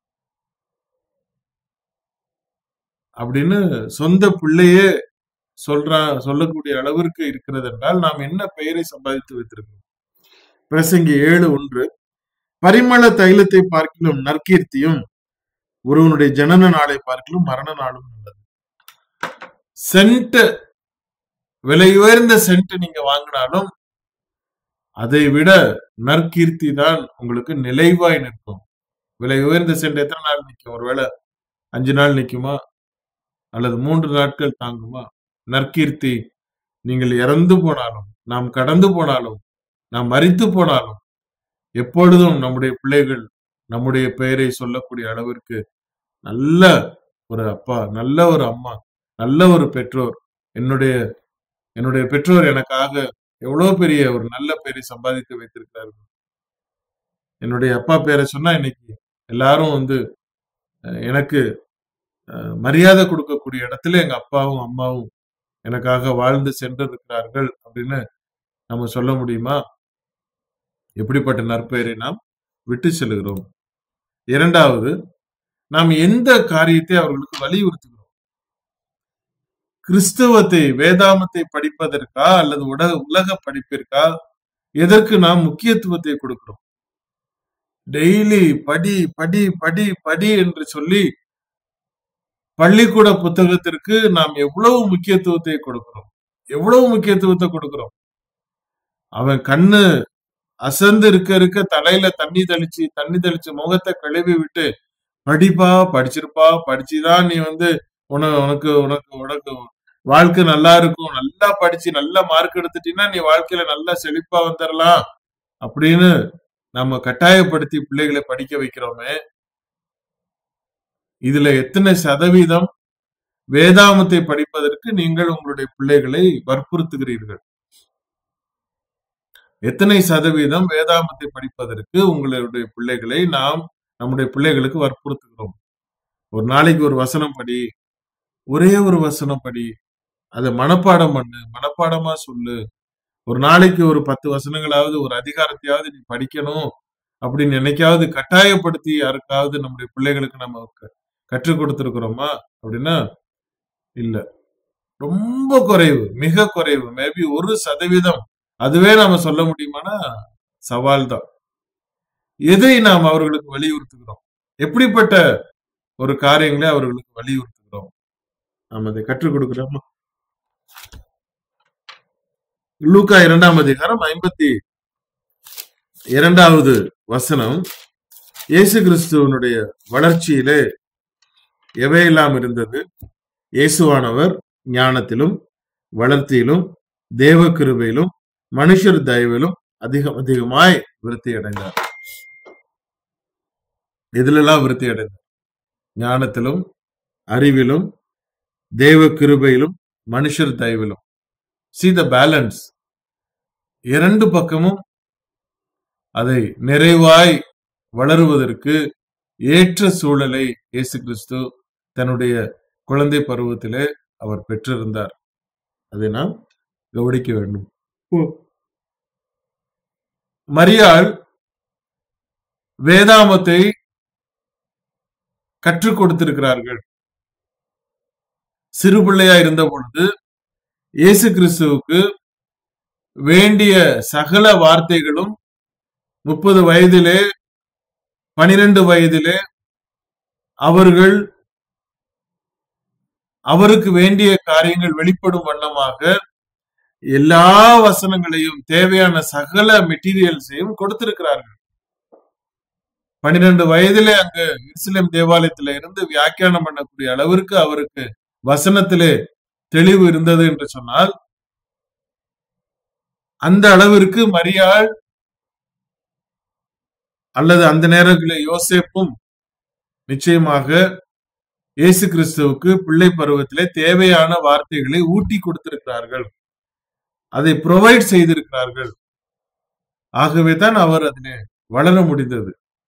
அப்படின்னு சொந்த பிள்ளையே சொல்றா சொல்லக்கூடிய அளவிற்கு இருக்கிறது என்றால் நாம் என்ன பெயரை சம்பாதித்து வைத்திருக்கிறோம் பிரசங்கி ஏழு ஒன்று பரிமள தைலத்தை பார்க்கிலும் நற்கீர்த்தியும் ஒருவனுடைய ஜனன நாளை பார்க்கிலும் மரண நாளும் நல்லது சென்ட் விலை உயர்ந்த சென்ட் நீங்க வாங்கினாலும் அதை விட நற்கீர்த்தி தான் உங்களுக்கு நிலைவாய் நிற்கும் விலை உயர்ந்த சென்ட் எத்தனை நாள் நிற்கும் ஒருவேளை அஞ்சு நாள் நிற்குமா அல்லது மூன்று நாட்கள் தாங்குமா நற்கீர்த்தி நீங்கள் இறந்து போனாலும் நாம் கடந்து போனாலும் நாம் மறித்து போனாலும் எப்பொழுதும் நம்முடைய பிள்ளைகள் நம்முடைய பெயரை சொல்லக்கூடிய அளவிற்கு நல்ல ஒரு அப்பா நல்ல ஒரு அம்மா நல்ல ஒரு பெற்றோர் என்னுடைய என்னுடைய பெற்றோர் எனக்காக எவ்வளவு பெரிய ஒரு நல்ல பேரை சம்பாதித்து வைத்திருக்கிறார்கள் என்னுடைய அப்பா பேரை சொன்னா இன்னைக்கு எல்லாரும் வந்து அஹ், எனக்கு அஹ், மரியாதை கொடுக்கக்கூடிய இடத்துல எங்க அப்பாவும் அம்மாவும் எனக்காக வாழ்ந்து சென்று இருக்கிறார்கள் அப்படின்னு நம்ம சொல்ல முடியுமா எப்படிப்பட்ட நற்பெயரை நாம் விட்டு செல்கிறோம் இரண்டாவது நாம் எந்த காரியத்தை அவர்களுக்கு வலியுறுத்துகிறோம் கிறிஸ்தவத்தை வேதாமத்தை படிப்பதற்கா அல்லது உலக உலக படிப்பிற்கா எதற்கு நாம் முக்கியத்துவத்தை கொடுக்கிறோம் டெய்லி படி படி படி படி என்று சொல்லி பள்ளிக்கூட புத்தகத்திற்கு நாம் எவ்வளவு முக்கியத்துவத்தை கொடுக்கிறோம் எவ்வளவு முக்கியத்துவத்தை கொடுக்கிறோம் அவன் கண்ணு அசந்து இருக்க இருக்க தலையில தண்ணி தெளிச்சு தண்ணி தெளிச்சு முகத்தை கழுவி விட்டு படிப்பா படிச்சிருப்பா படிச்சுதான் நீ வந்து உன உனக்கு உனக்கு உனக்கு வாழ்க்கை நல்லா இருக்கும் நல்லா படிச்சு நல்ல மார்க் எடுத்துட்டீங்கன்னா நீ வாழ்க்கையில நல்லா செழிப்பா வந்துடலாம் அப்படின்னு நம்ம கட்டாயப்படுத்தி பிள்ளைகளை படிக்க வைக்கிறோமே இதுல எத்தனை சதவீதம் வேதாமத்தை படிப்பதற்கு நீங்கள் உங்களுடைய பிள்ளைகளை வற்புறுத்துகிறீர்கள் எத்தனை சதவீதம் வேதாமத்தை படிப்பதற்கு உங்களுடைய பிள்ளைகளை நாம் நம்முடைய பிள்ளைகளுக்கு வற்புறுத்துகிறோம் ஒரு நாளைக்கு ஒரு வசனம் படி ஒரே ஒரு வசனம் படி அதை மனப்பாடம் பண்ணு மனப்பாடமா சொல்லு ஒரு நாளைக்கு ஒரு பத்து வசனங்களாவது ஒரு அதிகாரத்தையாவது நீ படிக்கணும் அப்படின்னு என்னைக்காவது கட்டாயப்படுத்தி யாருக்காவது நம்முடைய பிள்ளைகளுக்கு நம்ம க- கற்றுக் கொடுத்திருக்கிறோமா அப்படின்னா இல்ல ரொம்ப குறைவு மிக குறைவு மேபி ஒரு சதவீதம் அதுவே நாம சொல்ல முடியுமானா சவால் தான் எதை நாம் அவர்களுக்கு வலியுறுத்துகிறோம் எப்படிப்பட்ட ஒரு காரியங்களை அவர்களுக்கு வலியுறுத்துகிறோம் நாம் அதை கற்றுக் கொடுக்கிறோமா லூக்கா இரண்டாம் அதிகாரம் ஐம்பத்தி இரண்டாவது வசனம் இயேசு கிறிஸ்துவனுடைய வளர்ச்சியிலே எவையெல்லாம் இருந்தது இயேசுவானவர் ஞானத்திலும் வளர்ச்சியிலும் தேவ கிருபையிலும் மனுஷர் தயவிலும் அதிகம் அதிகமாய் விருத்தி அடைந்தார் எதிலெல்லாம் விருத்தி அடைந்தார் ஞானத்திலும் அறிவிலும் தேவ கிருபையிலும் மனுஷர் தயவிலும் சி த பேலன்ஸ் இரண்டு பக்கமும் அதை நிறைவாய் வளருவதற்கு ஏற்ற சூழலை இயேசு கிறிஸ்து தன்னுடைய குழந்தை பருவத்திலே அவர் பெற்றிருந்தார் அதை நாம் கவனிக்க வேண்டும் மரியாள் வேதாமத்தை கற்றுக் கொடுத்திருக்கிறார்கள் சிறு பிள்ளையா இருந்த பொழுது இயேசு கிறிஸ்துவுக்கு வேண்டிய சகல வார்த்தைகளும் முப்பது வயதிலே பனிரெண்டு வயதிலே அவர்கள் அவருக்கு வேண்டிய காரியங்கள் வெளிப்படும் வண்ணமாக எல்லா வசனங்களையும் தேவையான சகல மெட்டீரியல்ஸையும் கொடுத்திருக்கிறார்கள் பன்னிரண்டு வயதிலே அங்க இஸ்லேம் தேவாலயத்தில இருந்து வியாக்கியானம் பண்ணக்கூடிய அளவிற்கு அவருக்கு வசனத்திலே தெளிவு இருந்தது என்று சொன்னால் அந்த அளவிற்கு மரியாள் அல்லது அந்த நேரங்களில் யோசேப்பும் நிச்சயமாக இயேசு கிறிஸ்துவுக்கு பிள்ளை பருவத்திலே தேவையான வார்த்தைகளை ஊட்டி கொடுத்திருக்கிறார்கள் அதை ப்ரொவைட் செய்திருக்கிறார்கள் ஆகவே தான் அவர் அதிலே வளர முடிந்தது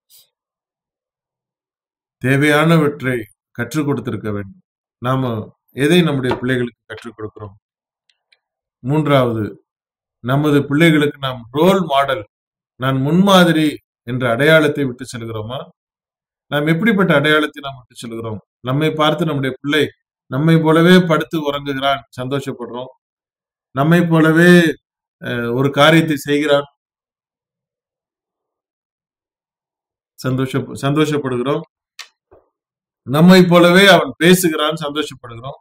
தேவையானவற்றை கற்றுக் கொடுத்திருக்க வேண்டும் நாம எதை நம்முடைய பிள்ளைகளுக்கு கற்றுக் கொடுக்கிறோம் மூன்றாவது நமது பிள்ளைகளுக்கு நாம் ரோல் மாடல் நான் முன்மாதிரி என்ற அடையாளத்தை விட்டு செல்கிறோமா நாம் எப்படிப்பட்ட அடையாளத்தை நாம் விட்டு செல்கிறோம் நம்மை பார்த்து நம்முடைய பிள்ளை நம்மை போலவே படுத்து உறங்குகிறான் சந்தோஷப்படுறோம் நம்மை போலவே அஹ், ஒரு காரியத்தை செய்கிறான் சந்தோஷ சந்தோஷப்படுகிறோம் நம்மை போலவே அவன் பேசுகிறான் சந்தோஷப்படுகிறோம்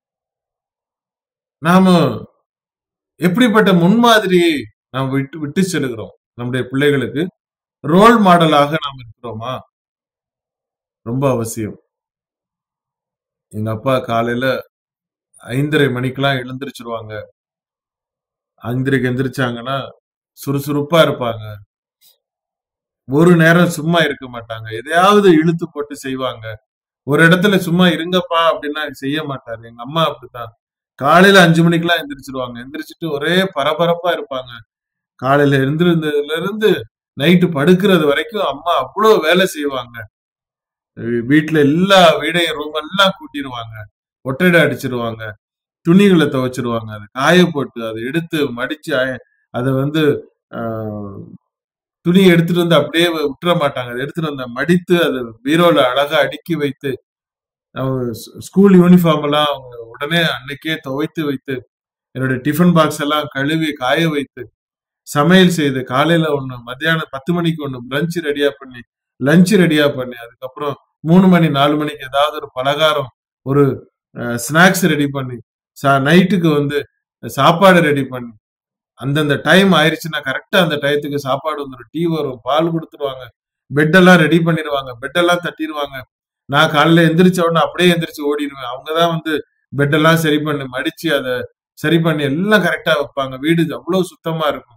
நாம எப்படிப்பட்ட முன்மாதிரியை நாம் விட்டு விட்டு செல்கிறோம் நம்முடைய பிள்ளைகளுக்கு ரோல் மாடலாக நாம் இருக்கிறோமா ரொம்ப அவசியம் எங்க அப்பா காலையில ஐந்தரை மணிக்கெல்லாம் எழுந்திருச்சிருவாங்க ஐந்தரைக்கு எந்திரிச்சாங்கன்னா சுறுசுறுப்பா இருப்பாங்க ஒரு நேரம் சும்மா இருக்க மாட்டாங்க எதையாவது இழுத்து போட்டு செய்வாங்க ஒரு இடத்துல சும்மா இருங்கப்பா அப்படின்னா செய்ய மாட்டாரு எங்க அம்மா அப்படித்தான் காலையில அஞ்சு மணிக்கெல்லாம் எந்திரிச்சிருவாங்க எந்திரிச்சிட்டு ஒரே பரபரப்பா இருப்பாங்க காலையில எழுந்திருந்ததுல இருந்து நைட்டு படுக்கிறது வரைக்கும் அம்மா அவ்வளவு வேலை செய்வாங்க வீ- வீட்டுல எல்லா வீடையும் ரூம் எல்லாம் கூட்டிடுவாங்க ஒட்டடை அடிச்சிருவாங்க துணிகளை துவைச்சிருவாங்க அதை காய போட்டு அதை எடுத்து மடிச்சு அய- அதை வந்து ஆஹ், துணியை எடுத்துட்டு வந்து அப்படியே விட்டுற மாட்டாங்க அதை எடுத்துட்டு வந்து மடித்து அதை பீரோல அழகா அடுக்கி வைத்து அவங்க ஸ்- ஸ்கூல் யூனிஃபார்ம் எல்லாம் அவங்க உடனே அன்னைக்கே துவைத்து வைத்து என்னுடைய டிஃபன் பாக்ஸ் எல்லாம் கழுவி காய வைத்து சமையல் செய்து காலையில ஒண்ணு மத்தியானம் பத்து மணிக்கு ஒண்ணு பிரஞ்ச் ரெடியா பண்ணி லஞ்ச் ரெடியா பண்ணி அதுக்கப்புறம் மூணு மணி நாலு மணிக்கு ஏதாவது ஒரு பலகாரம் ஒரு ஸ்நாக்ஸ் ரெடி பண்ணி நைட்டுக்கு வந்து சாப்பாடு ரெடி பண்ணி அந்தந்த டைம் ஆயிருச்சுன்னா கரெக்டா அந்த டயத்துக்கு சாப்பாடு வந்துடும் டீ வரும் பால் கொடுத்துருவாங்க பெட் எல்லாம் ரெடி பண்ணிடுவாங்க பெட் எல்லாம் தட்டிடுவாங்க நான் காலையில எந்திரிச்ச உடனே அப்படியே எந்திரிச்சு ஓடிடுவேன் அவங்கதான் வந்து பெட் எல்லாம் சரி பண்ணி மடிச்சு அதை சரி பண்ணி எல்லாம் கரெக்டா வைப்பாங்க வீடு அவ்வளவு சுத்தமா இருக்கும்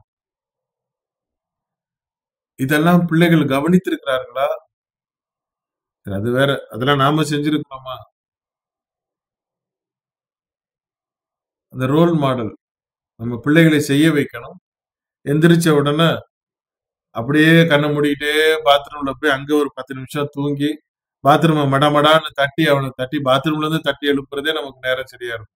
இதெல்லாம் பிள்ளைகள் கவனித்திருக்கிறார்களா அது வேற அதெல்லாம் நாம செஞ்சிருக்கிறோமா அந்த ரோல் மாடல் நம்ம பிள்ளைகளை செய்ய வைக்கணும் எந்திரிச்ச உடனே அப்படியே கண்ணை மூடிக்கிட்டே பாத்ரூம்ல போய் அங்க ஒரு பத்து நிமிஷம் தூங்கி பாத்ரூமை மடமடான்னு தட்டி அவனை தட்டி பாத்ரூம்ல இருந்து தட்டி எழுப்புறதே நமக்கு நேரம் சரியா இருக்கும்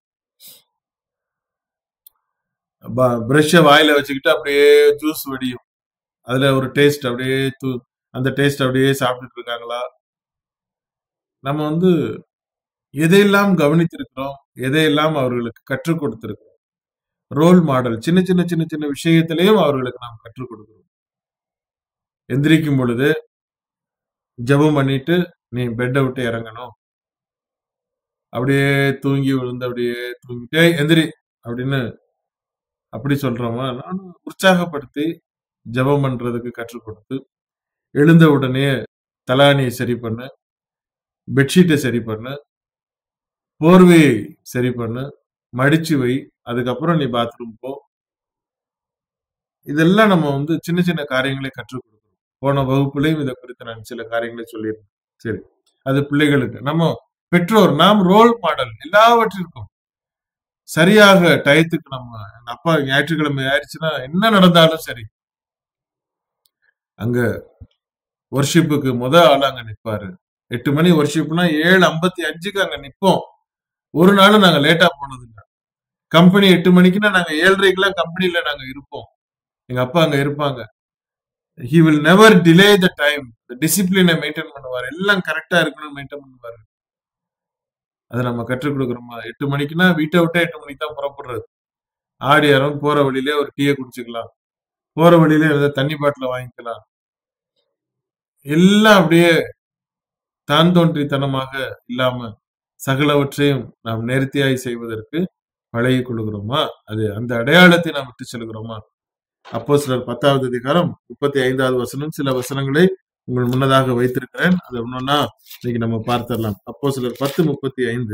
பிரஷ்ஷை வாயில வச்சுக்கிட்டு அப்படியே ஜூஸ் வடியும் அதுல ஒரு டேஸ்ட் அப்படியே தூ அந்த டேஸ்ட் அப்படியே சாப்பிட்டுட்டு இருக்காங்களா நம்ம வந்து எதையெல்லாம் கவனித்திருக்கிறோம் எதையெல்லாம் அவர்களுக்கு கற்றுக் கொடுத்திருக்கிறோம் ரோல் மாடல் சின்ன சின்ன சின்ன சின்ன விஷயத்திலையும் அவர்களுக்கு நாம் கற்றுக் கொடுக்கிறோம் எந்திரிக்கும் பொழுது ஜெபம் பண்ணிட்டு நீ பெட்டை விட்டு இறங்கணும் அப்படியே தூங்கி விழுந்து அப்படியே தூங்கிட்டே எந்திரி அப்படின்னு அப்படி சொல்றோமா நானும் உற்சாகப்படுத்தி ஜெபம் பண்றதுக்கு கற்றுக் கொடுத்து எழுந்த உடனே தலானியை சரி பண்ணு பெட்ஷீட்டை சரி பண்ணு போர்வையை சரி பண்ணு மடிச்சு வை அதுக்கப்புறம் நீ பாத்ரூம் போ இதெல்லாம் நம்ம வந்து சின்ன சின்ன காரியங்களை கற்றுக் கொடுக்கணும் போன வகுப்புலையும் இதை குறித்து நான் சில காரியங்களை சொல்லியிருந்தேன் சரி அது பிள்ளைகளுக்கு நம்ம பெற்றோர் நாம் ரோல் மாடல் எல்லாவற்றிற்கும் சரியாக டயத்துக்கு நம்ம எங்க அப்பா ஞாயிற்றுக்கிழமை ஆயிடுச்சுன்னா என்ன நடந்தாலும் சரி அங்க ஒர்ஷிப்புக்கு முத ஆள் அங்க நிப்பாரு எட்டு மணி ஒர்ஷிப்னா ஏழு ஐம்பத்தி அஞ்சுக்கு அங்க நிப்போம் ஒரு நாள் நாங்க லேட்டா போனது இல்லை கம்பெனி எட்டு மணிக்குன்னா நாங்க ஏழரைக்கெல்லாம் கம்பெனில நாங்க இருப்போம் எங்க அப்பா அங்க இருப்பாங்க he will never delay the time டிசிப்ளினை மெயின்டைன் பண்ணுவார் எல்லாம் கரெக்டா இருக்கணும்னு மெயின்டைன் பண்ணுவாரு அதை நம்ம கற்றுக் கொடுக்குறோமா எட்டு மணிக்குன்னா வீட்டை விட்டா எட்டு மணிக்கு தான் புறப்படுறது ஆடி யாரும் போற வழியிலே ஒரு டீயை குடிச்சுக்கலாம் போற வழியிலே ஏதாவது தண்ணி பாட்டில வாங்கிக்கலாம் எல்லாம் அப்படியே தான் தோன்றித்தனமாக இல்லாம சகலவற்றையும் நாம் நேர்த்தியாய் செய்வதற்கு பழகி கொள்கிறோமா அது அந்த அடையாளத்தை நாம் விட்டு செல்கிறோமா அப்போ சிலர் பத்தாவது அதிகாரம் முப்பத்தி ஐந்தாவது வசனம் சில வசனங்களை உங்கள் முன்னதாக வைத்திருக்கிறேன் அது ஒன்னொன்னா இன்னைக்கு நம்ம பார்த்திடலாம் அப்போ சிலர் பத்து முப்பத்தி ஐந்து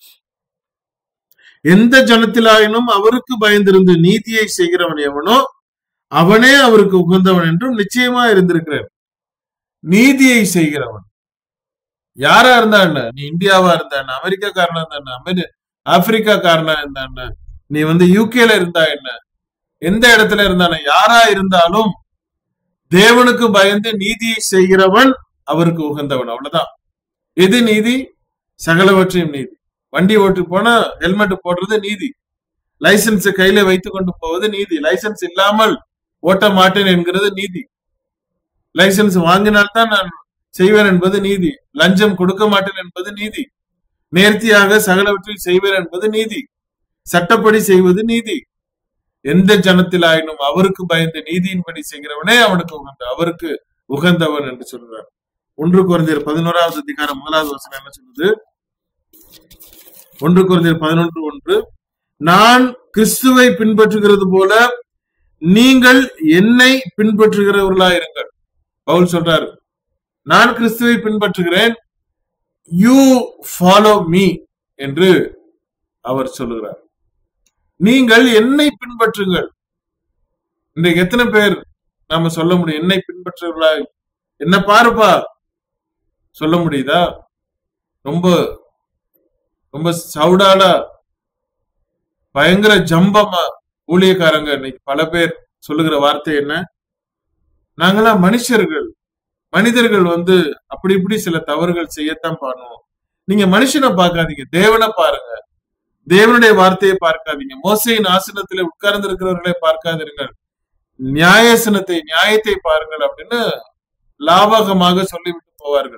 எந்த ஜனத்திலாயினும் அவருக்கு பயந்திருந்து நீதியை செய்கிறவன் எவனோ அவனே அவருக்கு உகந்தவன் என்றும் நிச்சயமா இருந்திருக்கிறேன் நீதியை செய்கிறவன் யாரா இருந்தா என்ன நீ இந்தியாவா இருந்தா என்ன அமெரிக்காக்காரனா இருந்தா என்ன அமெரி ஆப்பிரிக்காக்காரனா இருந்தா என்ன நீ வந்து யூகேல இருந்தா என்ன எந்த இடத்துல இருந்தானே யாரா இருந்தாலும் தேவனுக்கு பயந்து நீதியை செய்கிறவன் அவருக்கு உகந்தவன் அவ்வளவுதான் எது நீதி சகலவற்றையும் நீதி வண்டி ஓட்டு போனா ஹெல்மெட் போடுறது நீதி லைசன்ஸ் கையில வைத்துக் கொண்டு போவது நீதி லைசன்ஸ் இல்லாமல் ஓட்ட மாட்டேன் என்கிறது நீதி லைசன்ஸ் வாங்கினால்தான் நான் செய்வேன் என்பது நீதி லஞ்சம் கொடுக்க மாட்டேன் என்பது நீதி நேர்த்தியாக சகலவற்றில் செய்வேன் என்பது நீதி சட்டப்படி செய்வது நீதி எந்த ஜனத்திலாயினும் அவருக்கு பயந்து நீதியின்படி செய்கிறவனே அவனுக்கு உகந்த அவருக்கு உகந்தவன் என்று சொல்கிறார் ஒன்று குறைந்தர் பதினோராவது அதிகாரம் முதலாவது வசனம் என்ன சொல்லுது ஒன்று குறைந்தர் பதினொன்று ஒன்று நான் கிறிஸ்துவை பின்பற்றுகிறது போல நீங்கள் என்னை பின்பற்றுகிறவர்களாயிருங்கள் பவுல் சொல்றாரு நான் கிறிஸ்துவை பின்பற்றுகிறேன் யூ ஃபாலோ மீ என்று அவர் சொல்லுகிறார் நீங்கள் என்னை பின்பற்றுங்கள் இன்றைக்கு எத்தனை பேர் நாம சொல்ல முடியும் என்னை பின்பற்றுகிறாய் என்ன பாருப்பா சொல்ல முடியுதா ரொம்ப ரொம்ப சவுடாலா பயங்கர ஜம்பமா ஊழியக்காரங்க இன்னைக்கு பல பேர் சொல்லுகிற வார்த்தை என்ன நாங்களாம் மனுஷர்கள் மனிதர்கள் வந்து அப்படி இப்படி சில தவறுகள் செய்யத்தான் பண்ணுவோம் நீங்க மனுஷனை பார்க்காதீங்க தேவனை பாருங்க தேவனுடைய வார்த்தையை பார்க்காதீங்க மோசையின் ஆசனத்திலே உட்கார்ந்து இருக்கிறவர்களை பார்க்காதிருங்கள் நியாயசனத்தை நியாயத்தை பாருங்கள் அப்படின்னு லாபகமாக சொல்லிவிட்டு போவார்கள்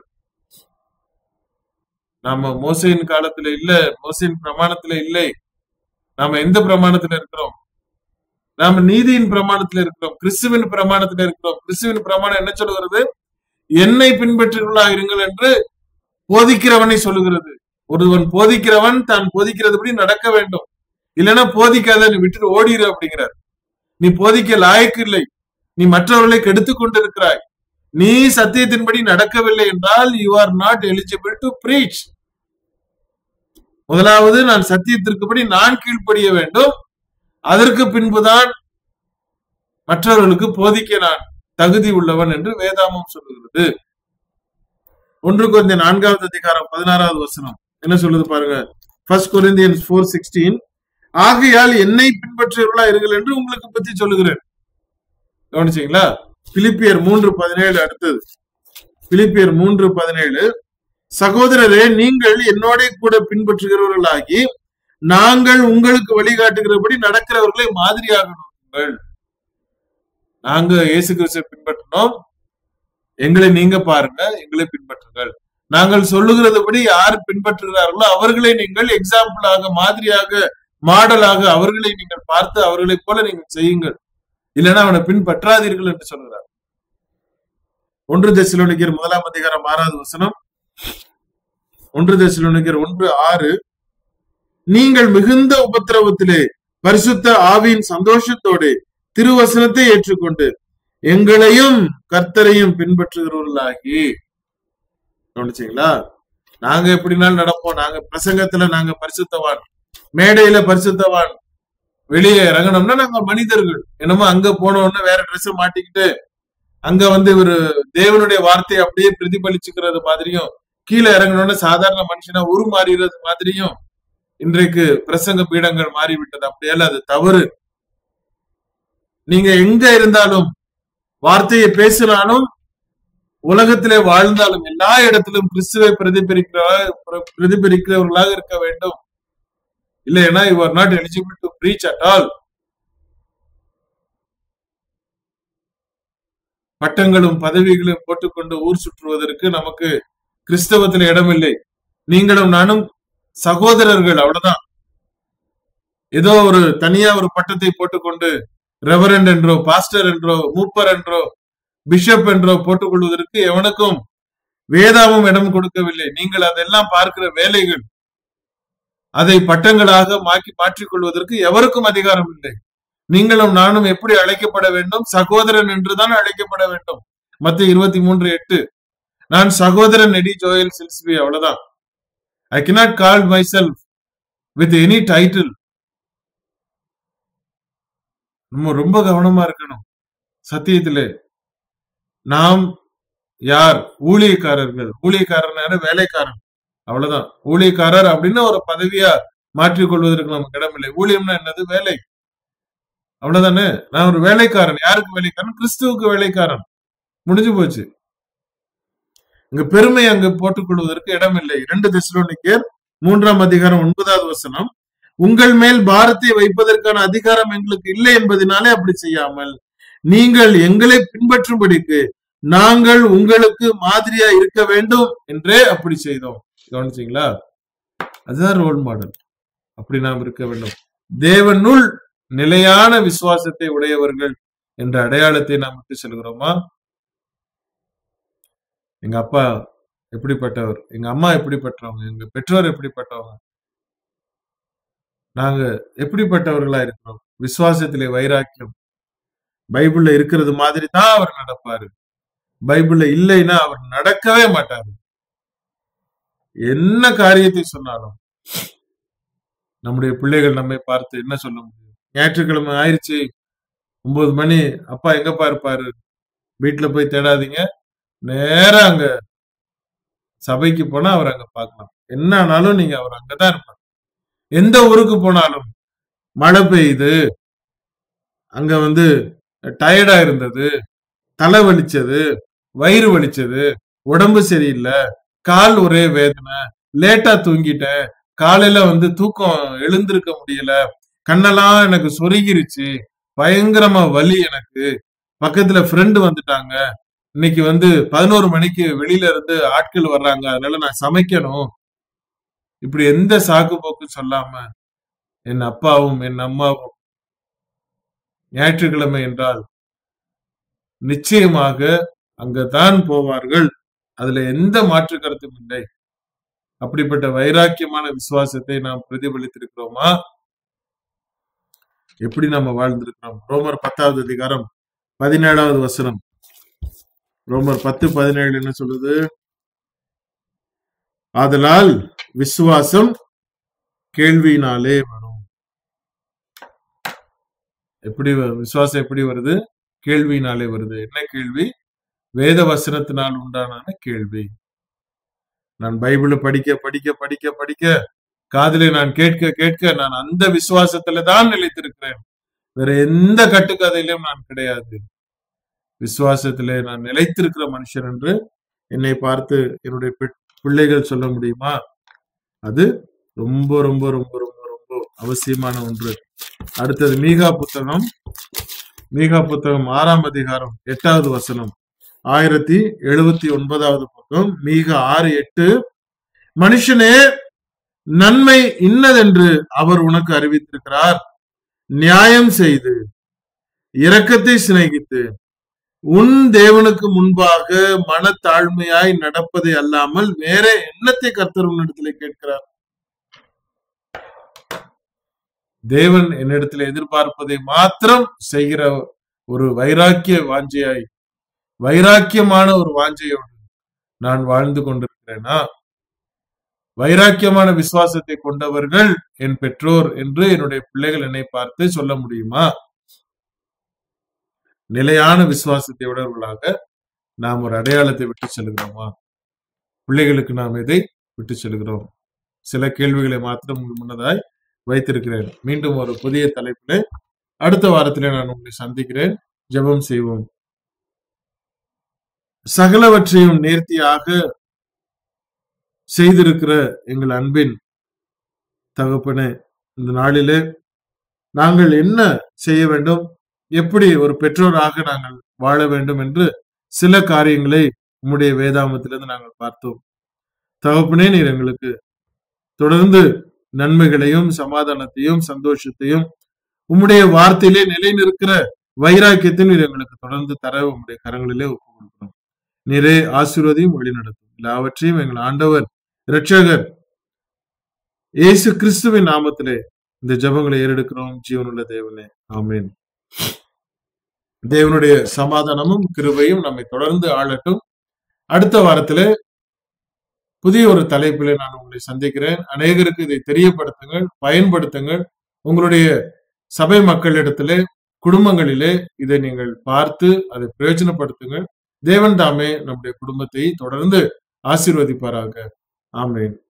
நாம மோசையின் காலத்துல இல்ல மோசையின் பிரமாணத்துல இல்லை நாம எந்த பிரமாணத்துல இருக்கிறோம் நாம நீதியின் பிரமாணத்துல இருக்கிறோம் கிறிஸ்துவின் பிரமாணத்துல இருக்கிறோம் கிறிஸ்துவின் பிரமாணம் என்ன சொல்லுகிறது என்னை பின்பற்றுகளா இருங்கள் என்று போதிக்கிறவனை சொல்லுகிறது ஒருவன் போதிக்கிறவன் தான் போதிக்கிறதுபடி நடக்க வேண்டும் இல்லைன்னா போதிக்காத நீ விட்டுட்டு ஓடிடு அப்படிங்கிறார் நீ போதிக்க லாயக்கு இல்லை நீ மற்றவர்களை கெடுத்துக் கொண்டிருக்கிறாய் நீ சத்தியத்தின்படி நடக்கவில்லை என்றால் you are not eligible to preach முதலாவது நான் சத்தியத்திற்குபடி நான் கீழ்ப்படிய வேண்டும் அதற்கு பின்புதான் மற்றவர்களுக்கு போதிக்க நான் தகுதி உள்ளவன் என்று வேதாமம் சொல்லுகிறது ஒன்று கொஞ்சம் நான்காவது அதிகாரம் பதினாறாவது வசனம் என்ன சொல்லுது பாருங்க ஃபர்ஸ்ட் கொரிந்தியன்ஸ் ஃபோர் சிக்ஸ்டீன் ஆகையால் என்னை பின்பற்றியவர்களா இருங்கள் என்று உங்களுக்கு பத்தி சொல்லுகிறேன் கவனிச்சீங்களா பிலிப்பியர் மூன்று பதினேழு அடுத்தது பிலிப்பியர் மூன்று பதினேழு சகோதரரே நீங்கள் என்னோட கூட பின்பற்றுகிறவர்களாகி நாங்கள் உங்களுக்கு வழிகாட்டுகிறபடி நடக்கிறவர்களை மாதிரியாகணும் நாங்க இயேசு கிறிஸ்துவை பின்பற்றினோம் எங்களை நீங்க பாருங்க எங்களை பின்பற்றுங்கள் நாங்கள் சொல்லுகிறதுபடி யார் பின்பற்றுகிறார்களோ அவர்களை நீங்கள் எக்ஸாம்பிளாக மாதிரியாக மாடலாக அவர்களை நீங்கள் பார்த்து அவர்களைப் போல நீங்கள் செய்யுங்கள் இல்லைன்னா அவனை பின்பற்றாதீர்கள் என்று சொல்கிறார் ஒன்று தெசிலோனிக்கர் முதலாம் அதிகாரம் ஆறாவது வசனம் ஒன்று தெசிலோனிக்கர் ஒன்று ஆறு நீங்கள் மிகுந்த உபத்திரவத்திலே பரிசுத்த ஆவியின் சந்தோஷத்தோடு திருவசனத்தை ஏற்றுக்கொண்டு எங்களையும் கர்த்தரையும் பின்பற்றுகிறவர்களாகி கவனிச்சீங்களா நாங்க எப்படினாலும் நடப்போம் நாங்க பிரசங்கத்துல நாங்க பரிசுத்தவான் மேடையில பரிசுத்தவான் வெளியே இறங்கணும்னா நாங்க மனிதர்கள் என்னமோ அங்க போனோம்னா வேற ட்ரெஸ் மாட்டிக்கிட்டு அங்க வந்து இவரு தேவனுடைய வார்த்தையை அப்படியே பிரதிபலிச்சுக்கிறது மாதிரியும் கீழே இறங்கணும்னா சாதாரண மனுஷனா உருமாறுறது மாதிரியும் இன்றைக்கு பிரசங்க பீடங்கள் மாறிவிட்டது அப்படியெல்லாம் அது தவறு நீங்க எங்க இருந்தாலும் வார்த்தையை பேசினாலும் உலகத்திலே வாழ்ந்தாலும் எல்லா இடத்திலும் கிறிஸ்துவை பிரதிபலிக்கிற பிரதிபலிக்கிறவர்களாக இருக்க வேண்டும் இல்லைன்னா you are not eligible to preach at all பட்டங்களும் பதவிகளையும் போட்டுக்கொண்டு ஊர் சுற்றுவதற்கு நமக்கு கிறிஸ்தவத்தில் இடமில்லை நீங்களும் நானும் சகோதரர்கள் அவ்வளவுதான் ஏதோ ஒரு தனியா ஒரு பட்டத்தை போட்டுக்கொண்டு ரெவரண்ட் என்றோ பாஸ்டர் என்றோ மூப்பர் என்றோ பிஷப் என்றோ போட்டுக் கொள்வதற்கு எவனுக்கும் வேதாவும் இடம் கொடுக்கவில்லை நீங்கள் அதெல்லாம் பார்க்கிற வேலைகள் அதை பட்டங்களாக மாற்றி மாற்றிக் கொள்வதற்கு எவருக்கும் அதிகாரம் இல்லை நீங்களும் நானும் எப்படி அழைக்கப்பட வேண்டும் சகோதரன் என்றுதான் அழைக்கப்பட வேண்டும் மத்திய இருபத்தி மூன்று எட்டு நான் சகோதரன் எடி ஜோயல் சில்ஸ்பி அவ்வளவுதான் I cannot call myself with any title நம்ம ரொம்ப கவனமா இருக்கணும் சத்தியத்திலே நாம் யார் ஊழியக்காரர்கள் ஊழியக்காரர் வேலைக்காரன் அவ்வளவுதான் ஊழியக்காரர் அப்படின்னு ஒரு பதவியா மாற்றிக் கொள்வதற்கு நமக்கு இடமில்லை ஊழியம்னா என்னது வேலை அவ்வளவுதானே நான் ஒரு வேலைக்காரன் யாருக்கு வேலைக்காரன் கிறிஸ்துவுக்கு வேலைக்காரன் முடிஞ்சு போச்சு இங்க பெருமை அங்கு போட்டுக் கொள்வதற்கு இடமில்லை இரண்டு திசுலோனிக்கர் மூன்றாம் அதிகாரம் ஒன்பதாவது வசனம் உங்கள் மேல் பாரத்தை வைப்பதற்கான அதிகாரம் எங்களுக்கு இல்லை என்பதனாலே அப்படி செய்யாமல் நீங்கள் எங்களை பின்பற்றும்படிக்கு நாங்கள் உங்களுக்கு மாதிரியா இருக்க வேண்டும் என்றே அப்படி செய்தோம் கவனிச்சீங்களா அதுதான் ரோல் மாடல் அப்படி நாம் இருக்க வேண்டும் தேவனுள் நிலையான விசுவாசத்தை உடையவர்கள் என்ற அடையாளத்தை நாம் விட்டு செல்கிறோமா எங்க அப்பா எப்படிப்பட்டவர் எங்க அம்மா எப்படிப்பட்டவங்க எங்க பெற்றோர் எப்படிப்பட்டவங்க நாங்க எப்படிப்பட்டவர்களா இருக்கிறோம் விசுவாசத்திலே வைராக்கியம் பைபிள்ல இருக்கிறது மாதிரி தான் அவர் நடப்பாரு பைபிள்ல இல்லைன்னா அவர் நடக்கவே மாட்டாரு என்ன காரியத்தை சொன்னாலும் நம்முடைய பிள்ளைகள் நம்மை பார்த்து என்ன சொல்ல முடியும் ஞாயிற்றுக்கிழமை ஆயிடுச்சு ஒன்பது மணி அப்பா எங்கப்பா இருப்பாரு வீட்டுல போய் தேடாதீங்க நேரா அங்க சபைக்கு போனா அவர் அங்க பார்க்கலாம் என்ன ஆனாலும் நீங்க அவர் அங்கதான் இருப்பார் எந்த ஊருக்கு போனாலும் மழை பெய்யுது அங்க வந்து டயர்டா இருந்தது தலை வலிச்சது வயிறு வலிச்சது உடம்பு சரியில்லை கால் ஒரே வேதனை லேட்டா தூங்கிட்டேன் காலையில வந்து தூக்கம் எழுந்திருக்க முடியல கண்ணெல்லாம் எனக்கு சொருகிருச்சு பயங்கரமா வலி எனக்கு பக்கத்துல ஃப்ரெண்டு வந்துட்டாங்க இன்னைக்கு வந்து பதினோரு மணிக்கு வெளியில இருந்து ஆட்கள் வர்றாங்க அதனால நான் சமைக்கணும் இப்படி எந்த சாக்கு போக்கு சொல்லாம என் அப்பாவும் என் அம்மாவும் ஞாயிற்றுக்கிழமை என்றால் நிச்சயமாக அங்கதான் போவார்கள் அதுல எந்த மாற்று கருத்தும் இல்லை அப்படிப்பட்ட வைராக்கியமான விசுவாசத்தை நாம் பிரதிபலித்திருக்கிறோமா எப்படி நம்ம வாழ்ந்திருக்கிறோம் ரோமர் பத்தாவது அதிகாரம் பதினேழாவது வசனம் ரோமர் பத்து பதினேழு என்ன சொல்லுது ஆதலால் விசுவாசம் கேள்வியினாலே வரும் எப்படி வ- விசுவாசம் எப்படி வருது கேள்வியினாலே வருது என்ன கேள்வி வேத வசனத்தினால் உண்டான கேள்வி நான் பைபிளை படிக்க படிக்க படிக்க படிக்க காதிலே நான் கேட்க கேட்க நான் அந்த விசுவாசத்துல தான் நிலைத்திருக்கிறேன் வேற எந்த கட்டுக்கதையிலும் நான் கிடையாது விசுவாசத்திலே நான் நிலைத்திருக்கிற மனுஷன் என்று என்னை பார்த்து என்னுடைய பி- பிள்ளைகள் சொல்ல முடியுமா அது ரொம்ப ரொம்ப ரொம்ப ரொம்ப ரொம்ப அவசியமான ஒன்று அடுத்தது மீகா புத்தகம் மீகா புத்தகம் ஆறாம் அதிகாரம் எட்டாவது வசனம் ஆயிரத்தி எழுபத்தி ஒன்பதாவது பக்கம் மீக ஆறு எட்டு மனுஷனே நன்மை இன்னதென்று அவர் உனக்கு அறிவித்திருக்கிறார் நியாயம் செய்து இரக்கத்தை சிநேகித்து உன் தேவனுக்கு முன்பாக மனத்தாழ்மையாய் நடப்பதை அல்லாமல் வேற எண்ணத்தை கர்த்தர் உன்னிடத்திலே கேட்கிறார் தேவன் என்னிடத்தில் எதிர்பார்ப்பதை மாத்திரம் செய்கிற ஒரு வைராக்கிய வாஞ்சையாய் வைராக்கியமான ஒரு வாஞ்சையோடு நான் வாழ்ந்து கொண்டிருக்கிறேனா வைராக்கியமான விசுவாசத்தை கொண்டவர்கள் என் பெற்றோர் என்று என்னுடைய பிள்ளைகள் என்னை பார்த்து சொல்ல முடியுமா நிலையான விசுவாசத்தை உடையவர்களாக நாம் ஒரு அடையாளத்தை விட்டு செல்கிறோமா பிள்ளைகளுக்கு நாம் எதை விட்டு செல்கிறோம் சில கேள்விகளை மாத்திரம் உங்கள் முன்னதாய் வைத்திருக்கிறேன் மீண்டும் ஒரு புதிய தலைப்பிலே அடுத்த வாரத்திலே நான் உங்களை சந்திக்கிறேன் ஜெபம் செய்வோம் சகலவற்றையும் நேர்த்தியாக செய்திருக்கிற எங்கள் அன்பின் தகப்பனே இந்த நாளிலே நாங்கள் என்ன செய்ய வேண்டும் எப்படி ஒரு பெற்றோராக நாங்கள் வாழ வேண்டும் என்று சில காரியங்களை உம்முடைய வேதாமத்திலிருந்து நாங்கள் பார்த்தோம் தகப்பனே நீர் எங்களுக்கு தொடர்ந்து நன்மைகளையும் சமாதானத்தையும் சந்தோஷத்தையும் உம்முடைய வார்த்தையிலே நிலைநிற்கிற வைராக்கியத்தையும் நீர் எங்களுக்கு தொடர்ந்து தர உம்முடைய கரங்களிலே ஒப்பு கொடுக்கிறோம் நீரே ஆசீர்வதியும் வழிநடத்தும் எல்லாவற்றையும் எங்கள் ஆண்டவர் இரட்சகர் இயேசு கிறிஸ்துவின் நாமத்திலே இந்த ஜெபங்களை ஏறெடுக்கிறோம் ஜீவனுள்ள தேவனே ஆமென் தேவனுடைய சமாதானமும் கிருபையும் நம்மை தொடர்ந்து ஆளட்டும் அடுத்த வாரத்திலே புதிய ஒரு தலைப்பிலே நான் உங்களை சந்திக்கிறேன் அநேகருக்கு இதை தெரியப்படுத்துங்கள் பயன்படுத்துங்கள் உங்களுடைய சபை மக்களிடத்திலே குடும்பங்களிலே இதை நீங்கள் பார்த்து அதை பிரயோஜனப்படுத்துங்கள் தேவன் தாமே நம்முடைய குடும்பத்தை தொடர்ந்து ஆசீர்வதிப்பாராக ஆமென்